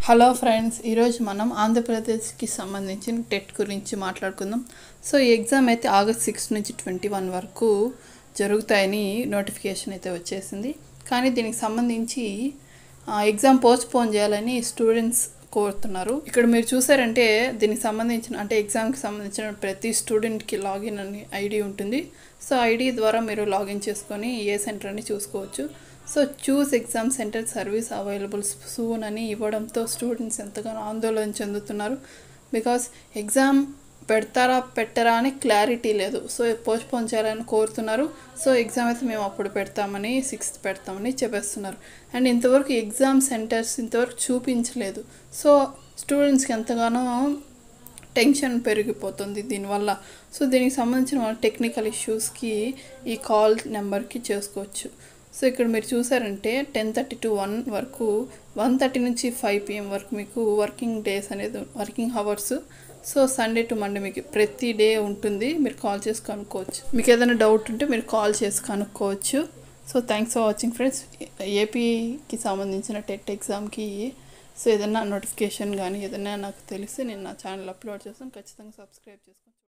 hello friends ఈరోజు మనం ఆంధ్రప్రదేశ్కి సంబంధించిన టెట్ గురించి మాట్లాడుకుందాం సో ఈ ఎగ్జామ్ అయితే ఆగస్ట్ సిక్స్ నుంచి ట్వంటీ వన్ వరకు జరుగుతాయని నోటిఫికేషన్ అయితే వచ్చేసింది కానీ దీనికి సంబంధించి ఆ, ఎగ్జామ్ పోస్ట్పోన్ చేయాలని స్టూడెంట్స్ కోరుతున్నారు ఇక్కడ మీరు చూసారంటే దీనికి సంబంధించిన అంటే ఎగ్జామ్కి సంబంధించిన ప్రతి స్టూడెంట్కి లాగిన్ అని ఐడి ఉంటుంది సో ఐడి ద్వారా మీరు లాగిన్ చేసుకొని ఏ సెంటర్ అని చూసుకోవచ్చు so choose exam centre service available soon అని ఇవ్వడంతో స్టూడెంట్స్ ఎంతగానో ఆందోళన చెందుతున్నారు బికాస్ ఎగ్జామ్ పెడతారా పెట్టరా అని క్లారిటీ లేదు సో పోస్ట్పోన్ చేయాలని కోరుతున్నారు సో ఎగ్జామ్ అయితే మేము అప్పుడు పెడతామని సిక్స్త్ పెడతామని చెప్పేస్తున్నారు అండ్ ఇంతవరకు ఎగ్జామ్ సెంటర్స్ ఇంతవరకు చూపించలేదు సో స్టూడెంట్స్కి ఎంతగానో టెన్షన్ పెరిగిపోతుంది దీనివల్ల సో దీనికి సంబంధించిన టెక్నికల్ ఇష్యూస్కి ఈ కాల్ నెంబర్కి చేసుకోవచ్చు సో ఇక్కడ మీరు చూసారంటే టెన్ థర్టీ టు వన్ వరకు వన్ థర్టీ నుంచి ఫైవ్ పిఎం వరకు మీకు వర్కింగ్ డేస్ అనేది working hours so Sunday to Monday మీకు ప్రతి డే ఉంటుంది మీరు కాల్ చేసి కనుక్కోవచ్చు మీకు ఏదైనా డౌట్ ఉంటే మీరు కాల్ చేసి కనుక్కోవచ్చు so thanks for watching friends ఏపీకి సంబంధించిన టెట్ ఎగ్జామ్కి సో ఏదైనా నోటిఫికేషన్ కానీ ఏదైనా నాకు తెలిసి నేను నా ఛానల్ అప్లోడ్ చేస్తాను ఖచ్చితంగా సబ్స్క్రైబ్ చేసుకోండి